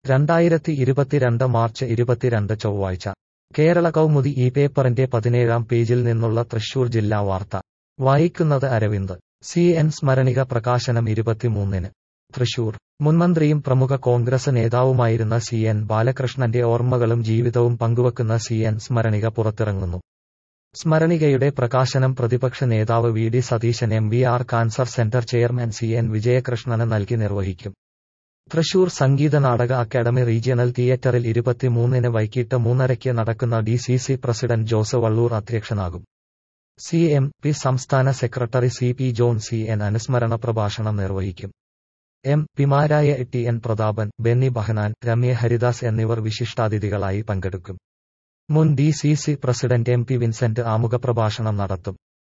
രണ്ടായിരത്തി ഇരുപത്തിരണ്ട് മാർച്ച് ഇരുപത്തിരണ്ട് ചൊവ്വാഴ്ച കേരള കൗമുദി ഈ പേപ്പറിന്റെ പതിനേഴാം പേജിൽ നിന്നുള്ള തൃശൂർ ജില്ലാ വാർത്ത വായിക്കുന്നത് അരവിന്ദ് സി എൻ സ്മരണിക പ്രകാശനം ഇരുപത്തിമൂന്നിന് തൃശൂർ മുൻമന്ത്രിയും പ്രമുഖ കോൺഗ്രസ് നേതാവുമായിരുന്ന സി എൻ ബാലകൃഷ്ണന്റെ ഓർമ്മകളും ജീവിതവും പങ്കുവക്കുന്ന സി എൻ സ്മരണിക പുറത്തിറങ്ങുന്നു സ്മരണികയുടെ പ്രകാശനം പ്രതിപക്ഷ നേതാവ് V D Satheesan M V R cancer centre chairman C N വിജയകൃഷ്ണന് നൽകി നിർവഹിക്കും തൃശൂർ സംഗീത നാടക അക്കാദമി റീജിയണൽ തിയേറ്ററിൽ ഇരുപത്തിമൂന്നിന് വൈകിട്ട് മൂന്നരയ്ക്ക് നടക്കുന്ന D C C president Jose Vallur അധ്യക്ഷനാകും സി എം പി സംസ്ഥാന secretary C P John C N അനുസ്മരണ പ്രഭാഷണം നിർവഹിക്കും എം പിമാരായ ടി എൻ പ്രതാപൻ ബെന്നി ബഹനാൻ രമ്യ ഹരിദാസ് എന്നിവർ വിശിഷ്ടാതിഥികളായി പങ്കെടുക്കും മുൻ D C C president M P Vincent ആമുഖ പ്രഭാഷണം നടത്തും